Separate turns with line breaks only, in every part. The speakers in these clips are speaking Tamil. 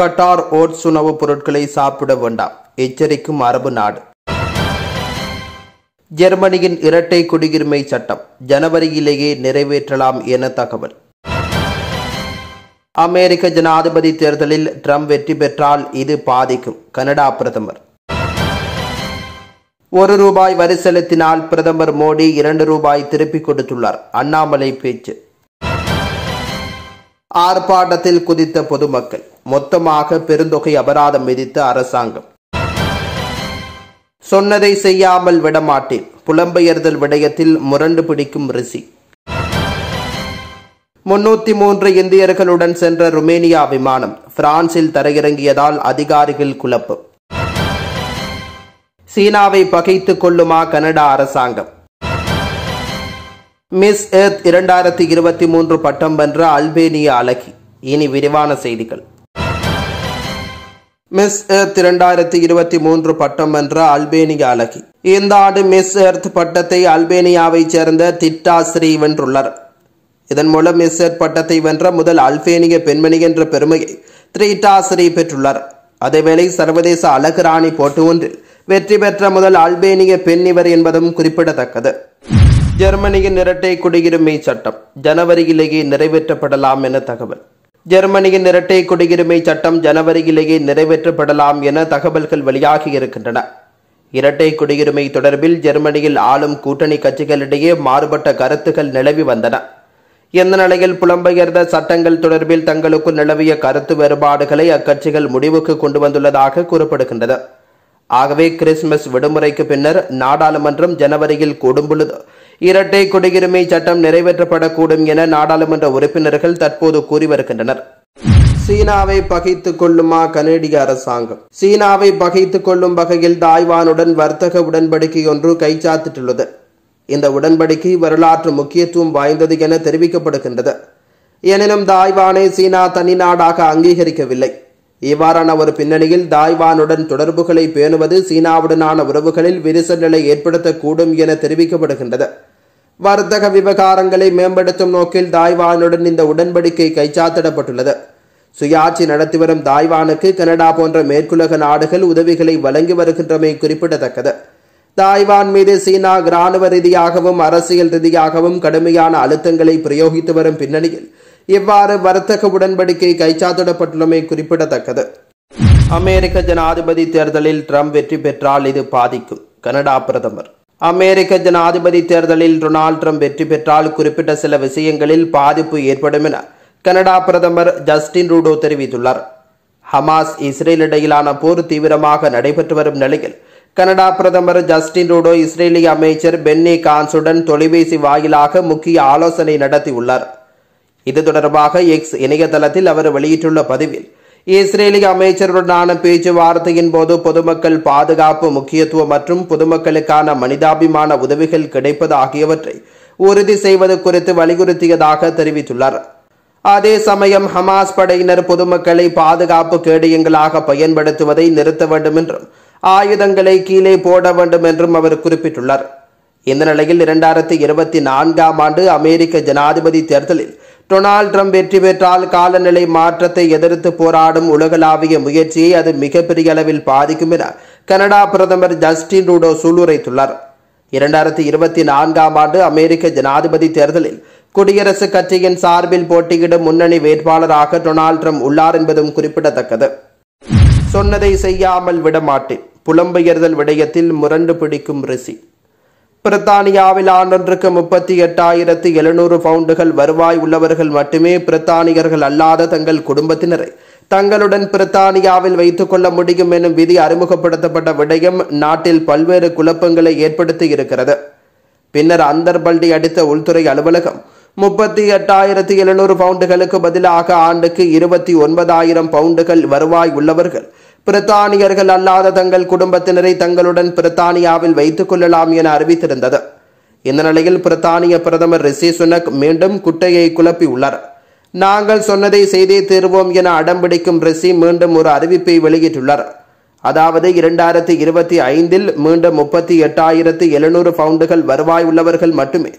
கட்டார் ஓட்ஸ் உணவுப் பொருட்களை சாப்பிட வேண்டாம் எச்சரிக்கும் அரபு நாடு ஜெர்மனியின் இரட்டை குடியுரிமை சட்டம் ஜனவரியிலேயே நிறைவேற்றலாம் என தகவல் அமெரிக்க ஜனாதிபதி தேர்தலில் ட்ரம்ப் வெற்றி பெற்றால் இது பாதிக்கும் கனடா பிரதமர் ஒரு ரூபாய் வரி செலுத்தினால் பிரதமர் மோடி இரண்டு ரூபாய் திருப்பிக் கொடுத்துள்ளார் அண்ணாமலை பேச்சு ஆர்ப்பாட்டத்தில் குதித்த பொதுமக்கள் மொத்தமாக பெருந்தொகை அபராதம் விதித்த அரசாங்கம் சொன்னதை செய்யாமல் விடமாட்டேன் புலம்பெயர்தல் விடயத்தில் முரண்டு பிடிக்கும் ரிஷி முன்னூத்தி மூன்று இந்தியர்களுடன் சென்ற ருமேனியா விமானம் பிரான்சில் தரையிறங்கியதால் அதிகாரிகள் குழப்பம் சீனாவை பகைத்துக் கொள்ளுமா கனடா அரசாங்கம் மிஸ் எர்த் இரண்டாயிரத்தி இருபத்தி மூன்று பட்டம் வென்ற அல்பேனிய அழகி இனி விரிவான செய்திகள் மிஸ் எர்த் இரண்டாயிரத்தி இருபத்தி மூன்று பட்டம் வென்ற அல்பேனிய அழகி இந்த ஆண்டு மிஸ் எர்த் பட்டத்தை அல்பேனியாவைச் சேர்ந்த திட்டா ஸ்ரீ வென்றுள்ளார் இதன் மூலம் மிஸ் எர்த் பட்டத்தை வென்ற முதல் அல்பேனிய பெண்மணி என்ற பெருமையை த்ரீட்டா ஸ்ரீ பெற்றுள்ளார் அதேவேளை சர்வதேச அழகு ராணி போட்டி ஒன்றில் வெற்றி பெற்ற முதல் அல்பேனிய பெண் இவர் என்பதும் குறிப்பிடத்தக்கது ஜெர்மனியின் இரட்டை குடியுரிமை சட்டம் ஜனவரியிலேயே நிறைவேற்றப்படலாம் என தகவல் ஜெர்மனியின் இரட்டை குடியுரிமை சட்டம் ஜனவரியிலேயே நிறைவேற்றப்படலாம் என தகவல்கள் வெளியாகி இருக்கின்றன இரட்டை குடியுரிமை தொடர்பில் ஜெர்மனியில் ஆளும் கூட்டணி கட்சிகளிடையே மாறுபட்ட கருத்துக்கள் நிலவி வந்தன இந்த நிலையில் புலம்பெயர்ந்த சட்டங்கள் தொடர்பில் தங்களுக்கு நிலவிய கருத்து வேறுபாடுகளை அக்கட்சிகள் முடிவுக்கு கொண்டு வந்துள்ளதாக கூறப்படுகின்றது ஆகவே கிறிஸ்துமஸ் விடுமுறைக்கு பின்னர் நாடாளுமன்றம் ஜனவரியில் கூடும் பொழுது இரட்டை குடியுரிமை சட்டம் நிறைவேற்றப்படக்கூடும் என நாடாளுமன்ற உறுப்பினர்கள் தற்போது கூறி வருகின்றனர் சீனாவை பகைத்துக் கொள்ளுமா கனேடிய அரசாங்கம் சீனாவை பகைத்துக் கொள்ளும் வகையில் தாய்வானுடன் வர்த்தக உடன்படிக்கை ஒன்று கைச்சாத்திட்டுள்ளது இந்த உடன்படிக்கை வரலாற்று முக்கியத்துவம் வாய்ந்தது என தெரிவிக்கப்படுகின்றது எனினும் தாய்வானை சீனா தனி நாடாக அங்கீகரிக்கவில்லை இவ்வாறான ஒரு பின்னணியில் தாய்வானுடன் தொடர்புகளை பேணுவது சீனாவுடனான உறவுகளில் விரிசல் நிலை ஏற்படுத்தக்கூடும் என தெரிவிக்கப்படுகின்றது வர்த்தக விவகாரங்களை மேம்படுத்தும் நோக்கில் தாய்வானுடன் இந்த உடன்படிக்கை கைச்சாத்திடப்பட்டுள்ளது சுயாட்சி நடத்தி வரும் தாய்வானுக்கு கனடா போன்ற மேற்குலக நாடுகள் உதவிகளை வழங்கி வருகின்றமை குறிப்பிடத்தக்கது தாய்வான் மீது சீனா இராணுவ ரீதியாகவும் அரசியல் ரீதியாகவும் கடுமையான அழுத்தங்களை பிரயோகித்து வரும் பின்னணியில் இவ்வாறு வர்த்தக உடன்படிக்கை கைச்சாத்திடப்பட்டுள்ளமை குறிப்பிடத்தக்கது அமெரிக்க ஜனாதிபதி தேர்தலில் ட்ரம்ப் வெற்றி பெற்றால் இது பாதிக்கும் கனடா பிரதமர் அமெரிக்க ஜனாதிபதி தேர்தலில் டொனால்ட் ட்ரம்ப் வெற்றி பெற்றால் குறிப்பிட்ட சில விஷயங்களில் பாதிப்பு ஏற்படும் என கனடா பிரதமர் ஜஸ்டின் ரூடோ தெரிவித்துள்ளார் ஹமாஸ் இஸ்ரேல் இடையிலான போர் தீவிரமாக நடைபெற்று வரும் நிலையில் கனடா பிரதமர் ஜஸ்டின் ரூடோ இஸ்ரேலிய அமைச்சர் பென்னி கான்ஸுடன் தொலைபேசி வாயிலாக முக்கிய ஆலோசனை நடத்தியுள்ளார் இது தொடர்பாக எக்ஸ் இணையதளத்தில் அவர் வெளியிட்டுள்ள பதிவில் இஸ்ரேலிய அமைச்சருடனான பேச்சுவார்த்தையின் போது பொதுமக்கள் பாதுகாப்பு முக்கியத்துவம் மற்றும் பொதுமக்களுக்கான மனிதாபிமான உதவிகள் கிடைப்பது ஆகியவற்றை உறுதி செய்வது குறித்து வலியுறுத்தியதாக தெரிவித்துள்ளார் அதே சமயம் ஹமாஸ் படையினர் பொதுமக்களை பாதுகாப்பு கேடயங்களாக பயன்படுத்துவதை நிறுத்த வேண்டும் என்றும் ஆயுதங்களை கீழே போட வேண்டும் என்றும் அவர் குறிப்பிட்டுள்ளார் இந்த நிலையில் இரண்டாயிரத்தி இருபத்தி நான்காம் ஆண்டு அமெரிக்க ஜனாதிபதி தேர்தலில் டொனால்ட் ட்ரம்ப் வெற்றி பெற்றால் காலநிலை மாற்றத்தை எதிர்த்து போராடும் உலகளாவிய முயற்சியை அது மிகப்பெரிய அளவில் பாதிக்கும் என கனடா பிரதமர் ஜஸ்டின் ரூடோ சூளுரைத்துள்ளார் இரண்டாயிரத்தி இருபத்தி நான்காம் ஆண்டு அமெரிக்க ஜனாதிபதி தேர்தலில் குடியரசுக் கட்சியின் சார்பில் போட்டியிடும் முன்னணி வேட்பாளராக டொனால்ட் ட்ரம்ப் உள்ளார் என்பதும் குறிப்பிடத்தக்கது சொன்னதை செய்யாமல் விடமாட்டேன் புலம்பெயர்தல் விடயத்தில் முரண்டு பிடிக்கும் ரிஷி பிரித்தானியாவில் ஆண்டொன்றுக்கு முப்பத்தி எட்டாயிரத்து எழுநூறு பவுண்டுகள் வருவாய் உள்ளவர்கள் மட்டுமே பிரித்தானியர்கள் அல்லாத தங்கள் குடும்பத்தினரை தங்களுடன் பிரித்தானியாவில் வைத்துக் கொள்ள முடியும் எனும் விதி அறிமுகப்படுத்தப்பட்ட விடயம் நாட்டில் பல்வேறு குழப்பங்களை ஏற்படுத்தி இருக்கிறது பின்னர் அந்தர்பல்டி அடித்த உள்துறை அலுவலகம் முப்பத்தி எட்டாயிரத்தி எழுநூறு பவுண்டுகளுக்கு பதிலாக ஆண்டுக்கு இருபத்தி ஒன்பதாயிரம் பவுண்டுகள் வருவாய் உள்ளவர்கள் பிரித்தானியர்கள் அல்லாத தங்கள் குடும்பத்தினரை தங்களுடன் பிரித்தானியாவில் வைத்துக் கொள்ளலாம் என அறிவித்திருந்தது இந்த நிலையில் பிரித்தானிய பிரதமர் ரிஷி சுனக் மீண்டும் குட்டையை குழப்பியுள்ளார் நாங்கள் சொன்னதை செய்தே தீர்வோம் என அடம்பிடிக்கும் ரிஷி மீண்டும் ஒரு அறிவிப்பை வெளியிட்டுள்ளார் அதாவது இரண்டாயிரத்தி இருபத்தி ஐந்தில் மீண்டும் முப்பத்தி எட்டாயிரத்து எழுநூறு பவுண்டுகள் வருவாய் உள்ளவர்கள் மட்டுமே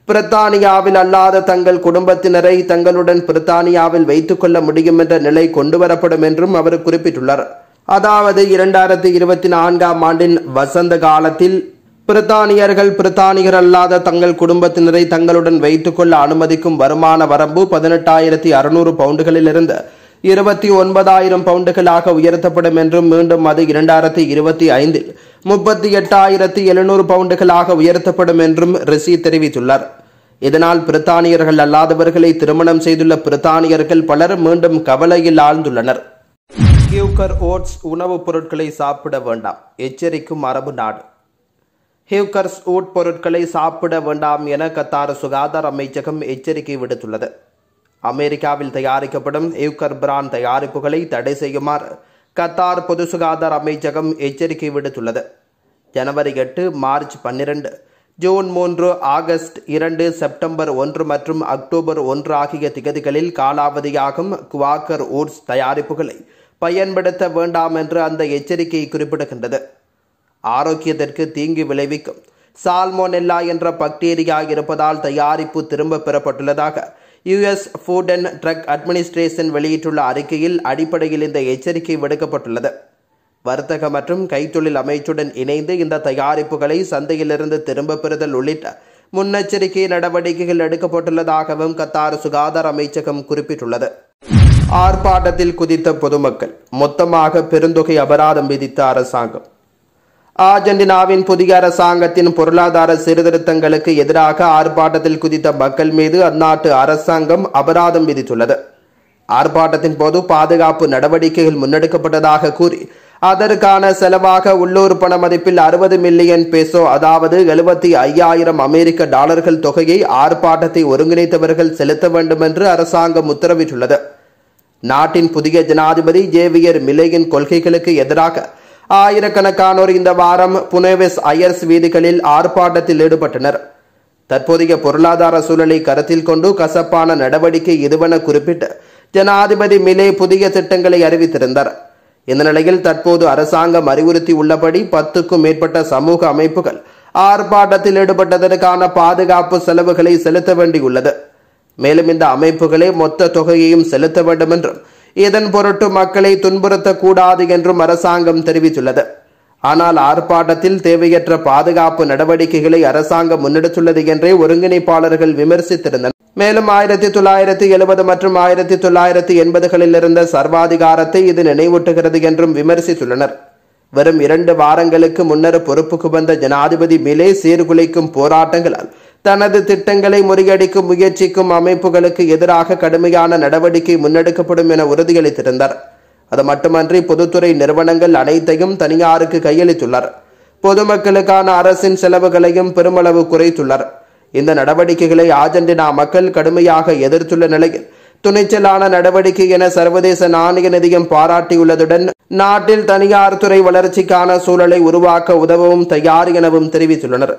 பிரித்தானியாவில் அல்லாத தங்கள் குடும்பத்தினரை தங்களுடன் பிரித்தானியாவில் வைத்துக் கொள்ள முடியும் என்ற நிலை கொண்டுவரப்படும் என்றும் அவர் குறிப்பிட்டுள்ளார் அதாவது இரண்டாயிரத்தி இருபத்தி நான்காம் ஆண்டின் வசந்த காலத்தில் பிரித்தானியர்கள் பிரித்தானியர் அல்லாத தங்கள் குடும்பத்தினரை தங்களுடன் வைத்துக் கொள்ள அனுமதிக்கும் வருமான வரம்பு பதினெட்டாயிரத்தி அறுநூறு பவுண்டுகளிலிருந்து இருபத்தி ஒன்பதாயிரம் பவுண்டுகளாக உயர்த்தப்படும் என்றும் மீண்டும் அது இரண்டாயிரத்தி இருபத்தி ஐந்தில் முப்பத்தி எட்டாயிரத்தி எழுநூறு பவுண்டுகளாக உயர்த்தப்படும் என்றும் ரிஷி தெரிவித்துள்ளார் இதனால் பிரித்தானியர்கள் அல்லாதவர்களை திருமணம் செய்துள்ள பிரித்தானியர்கள் பலர் மீண்டும் கவலையில் ஆழ்ந்துள்ளனர் ஹியூக்கர் ஓட்ஸ் உணவுப் பொருட்களை சாப்பிட வேண்டாம் எச்சரிக்கும் அரபு நாடு ஹியூக்கர்ஸ் ஊட் பொருட்களை சாப்பிட வேண்டாம் என கத்தார் சுகாதார அமைச்சகம் எச்சரிக்கை விடுத்துள்ளது அமெரிக்காவில் தயாரிக்கப்படும் ஹியூக்கர் பிராண்ட் தயாரிப்புகளை தடை செய்யுமாறு கத்தார் பொது சுகாதார அமைச்சகம் எச்சரிக்கை விடுத்துள்ளது ஜனவரி எட்டு மார்ச் பன்னிரண்டு ஜூன் மூன்று ஆகஸ்ட் இரண்டு செப்டம்பர் ஒன்று மற்றும் அக்டோபர் ஒன்று ஆகிய திகதிகளில் காலாவதியாகும் குவாக்கர் ஓட்ஸ் தயாரிப்புகளை பயன்படுத்த வேண்டாம் என்று அந்த எச்சரிக்கை குறிப்பிடுகின்றது ஆரோக்கியத்திற்கு தீங்கு விளைவிக்கும் சால்மோனெல்லா என்ற பாக்டீரியா இருப்பதால் தயாரிப்பு திரும்ப பெறப்பட்டுள்ளதாக US Food and Drug Administration வெளியிட்டுள்ள அறிக்கையில் அடிப்படையில் இந்த எச்சரிக்கை விடுக்கப்பட்டுள்ளது வர்த்தக மற்றும் கைத்தொழில் அமைச்சுடன் இணைந்து இந்த தயாரிப்புகளை சந்தையிலிருந்து திரும்ப பெறுதல் உள்ளிட்ட முன்னெச்சரிக்கை நடவடிக்கைகள் எடுக்கப்பட்டுள்ளதாகவும் கத்தார் சுகாதார அமைச்சகம் குறிப்பிட்டுள்ளது ஆர்ப்பாட்டத்தில் குதித்த பொதுமக்கள் மொத்தமாக பெருந்தொகை அபராதம் விதித்த அரசாங்கம் ஆர்ஜென்டினாவின் புதிய அரசாங்கத்தின் பொருளாதார சீர்திருத்தங்களுக்கு எதிராக ஆர்ப்பாட்டத்தில் குதித்த மக்கள் மீது அந்நாட்டு அரசாங்கம் அபராதம் விதித்துள்ளது ஆர்ப்பாட்டத்தின் போது பாதுகாப்பு நடவடிக்கைகள் முன்னெடுக்கப்பட்டதாக கூறி அதற்கான செலவாக உள்ளூர் பண மதிப்பில் அறுபது மில்லியன் பெசோ அதாவது எழுபத்தி ஐயாயிரம் அமெரிக்க டாலர்கள் தொகையை ஆர்ப்பாட்டத்தை ஒருங்கிணைத்தவர்கள் செலுத்த வேண்டும் என்று அரசாங்கம் உத்தரவிட்டுள்ளது நாட்டின் புதிய ஜனாதிபதி ஜேவியர் மிலேயின் கொள்கைகளுக்கு எதிராக ஆயிரக்கணக்கானோர் இந்த வாரம் புனேவெஸ் அயர்ஸ் வீதிகளில் ஆர்ப்பாட்டத்தில் ஈடுபட்டனர் தற்போதைய பொருளாதார சூழலை கருத்தில் கொண்டு கசப்பான நடவடிக்கை இதுவென குறிப்பிட்டு ஜனாதிபதி மிலே புதிய திட்டங்களை அறிவித்திருந்தார் இந்த நிலையில் தற்போது அரசாங்கம் அறிவுறுத்தி உள்ளபடி பத்துக்கும் மேற்பட்ட சமூக அமைப்புகள் ஆர்ப்பாட்டத்தில் ஈடுபட்டதற்கான பாதுகாப்பு செலவுகளை செலுத்த வேண்டியுள்ளது மேலும் இந்த அமைப்புகளே மொத்த தொகையையும் செலுத்த வேண்டும் என்றும் இதன் பொருட்டு மக்களை துன்புறுத்தக்கூடாது என்றும் அரசாங்கம் தெரிவித்துள்ளது ஆனால் ஆர்ப்பாட்டத்தில் தேவையற்ற பாதுகாப்பு நடவடிக்கைகளை அரசாங்கம் முன்னெடுத்துள்ளது என்றே ஒருங்கிணைப்பாளர்கள் விமர்சித்திருந்தனர் மேலும் ஆயிரத்தி தொள்ளாயிரத்தி எழுபது மற்றும் ஆயிரத்தி தொள்ளாயிரத்தி எண்பதுகளில் இருந்த சர்வாதிகாரத்தை இது நினைவூட்டுகிறது என்றும் விமர்சித்துள்ளனர் வெறும் இரண்டு வாரங்களுக்கு முன்னர் பொறுப்புக்கு வந்த ஜனாதிபதி மிலே சீர்குலைக்கும் போராட்டங்களால் தனது திட்டங்களை முறியடிக்கும் முயற்சிக்கும் அமைப்புகளுக்கு எதிராக கடுமையான நடவடிக்கை முன்னெடுக்கப்படும் என உறுதியளித்திருந்தார் அது மட்டுமன்றி பொதுத்துறை நிறுவனங்கள் அனைத்தையும் தனியாருக்கு கையளித்துள்ளார் பொதுமக்களுக்கான அரசின் செலவுகளையும் பெருமளவு குறைத்துள்ளார் இந்த நடவடிக்கைகளை ஆர்ஜென்டினா மக்கள் கடுமையாக எதிர்த்துள்ள நிலையில் துணிச்சலான நடவடிக்கை என சர்வதேச நாணய நிதியம் பாராட்டியுள்ளதுடன் நாட்டில் தனியார் துறை வளர்ச்சிக்கான சூழலை உருவாக்க உதவவும் தயார் எனவும் தெரிவித்துள்ளனர்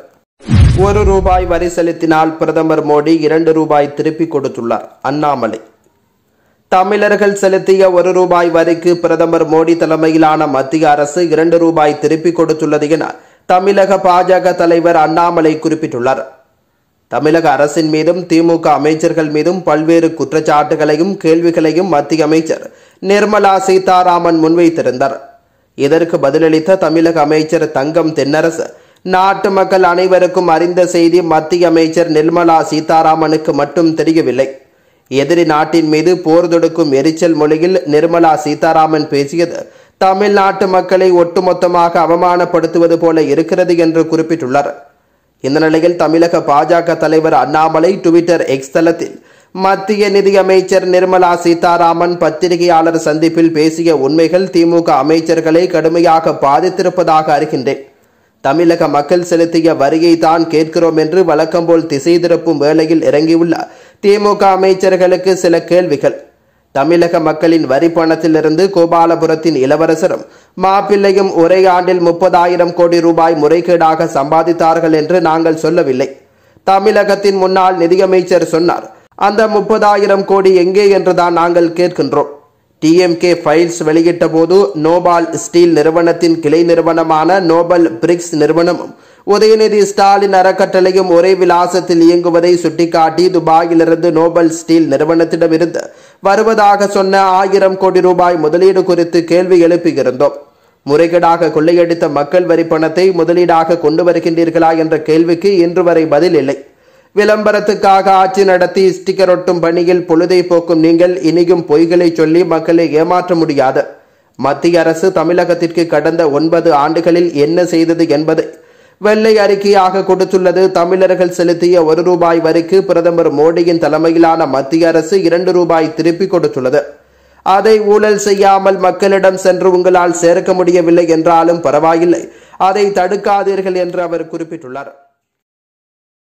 ஒரு ரூபாய் வரி செலுத்தினால் பிரதமர் மோடி இரண்டு ரூபாய் திருப்பிக் கொடுத்துள்ளார் அண்ணாமலை தமிழர்கள் செலுத்திய ஒரு ரூபாய் வரிக்கு பிரதமர் மோடி தலைமையிலான மத்திய அரசு இரண்டு ரூபாய் திருப்பிக் கொடுத்துள்ளது என தமிழக பாஜக தலைவர் அண்ணாமலை குறிப்பிட்டுள்ளார் தமிழக அரசின் மீதும் திமுக அமைச்சர்கள் மீதும் பல்வேறு குற்றச்சாட்டுகளையும் கேள்விகளையும் மத்திய அமைச்சர் நிர்மலா சீதாராமன் முன்வைத்திருந்தார் இதற்கு பதிலளித்த தமிழக அமைச்சர் தங்கம் தென்னரசு நாட்டு மக்கள் அனைவருக்கும் அறிந்த செய்தி மத்திய அமைச்சர் நிர்மலா சீதாராமனுக்கு மட்டும் தெரியவில்லை எதிரி நாட்டின் மீது போர் தொடுக்கும் எரிச்சல் மொழியில் நிர்மலா சீதாராமன் பேசியது தமிழ்நாட்டு மக்களை ஒட்டுமொத்தமாக அவமானப்படுத்துவது போல இருக்கிறது என்று குறிப்பிட்டுள்ளார் இந்த நிலையில் தமிழக பாஜக தலைவர் அண்ணாமலை டுவிட்டர் எக்ஸ் தளத்தில் மத்திய நிதியமைச்சர் நிர்மலா சீதாராமன் பத்திரிகையாளர் சந்திப்பில் பேசிய உண்மைகள் திமுக அமைச்சர்களை கடுமையாக பாதித்திருப்பதாக அறிகின்றேன் தமிழக மக்கள் செலுத்திய வரியை தான் கேட்கிறோம் என்று வழக்கம்போல் திசை திருப்பும் வேளையில் இறங்கியுள்ள திமுக அமைச்சர்களுக்கு சில கேள்விகள் தமிழக மக்களின் வரி பணத்திலிருந்து கோபாலபுரத்தின் இளவரசரும் மாப்பிள்ளையும் ஒரே ஆண்டில் முப்பதாயிரம் கோடி ரூபாய் முறைகேடாக சம்பாதித்தார்கள் என்று நாங்கள் சொல்லவில்லை தமிழகத்தின் முன்னாள் நிதியமைச்சர் சொன்னார் அந்த முப்பதாயிரம் கோடி எங்கே என்றுதான் நாங்கள் கேட்கின்றோம் டிஎம்கே ஃபைல்ஸ் வெளியிட்ட போது நோபால் ஸ்டீல் நிறுவனத்தின் கிளை நிறுவனமான நோபல் பிரிக்ஸ் நிறுவனமும் உதயநிதி ஸ்டாலின் அறக்கட்டளையும் ஒரே விலாசத்தில் இயங்குவதை சுட்டிக்காட்டி துபாயிலிருந்து நோபல் ஸ்டீல் நிறுவனத்திடமிருந்து வருவதாக சொன்ன ஆயிரம் கோடி ரூபாய் முதலீடு குறித்து கேள்வி எழுப்பியிருந்தோம் முறைகேடாக கொள்ளையடித்த மக்கள் வரி பணத்தை முதலீடாக கொண்டு வருகின்றீர்களா என்ற கேள்விக்கு இன்று வரை பதில் இல்லை விளம்பரத்துக்காக ஆட்சி நடத்தி ஸ்டிக்கர் ஒட்டும் பணியில் பொழுதை போக்கும் நீங்கள் இனியும் பொய்களை சொல்லி மக்களை ஏமாற்ற முடியாது மத்திய அரசு தமிழகத்திற்கு கடந்த ஒன்பது ஆண்டுகளில் என்ன செய்தது என்பதை வெள்ளை அறிக்கையாக கொடுத்துள்ளது தமிழர்கள் செலுத்திய ஒரு ரூபாய் வரிக்கு பிரதமர் மோடியின் தலைமையிலான மத்திய அரசு இரண்டு ரூபாய் திருப்பி கொடுத்துள்ளது அதை ஊழல் செய்யாமல் மக்களிடம் சென்று உங்களால் சேர்க்க முடியவில்லை என்றாலும் பரவாயில்லை அதை தடுக்காதீர்கள் என்று அவர் குறிப்பிட்டுள்ளார்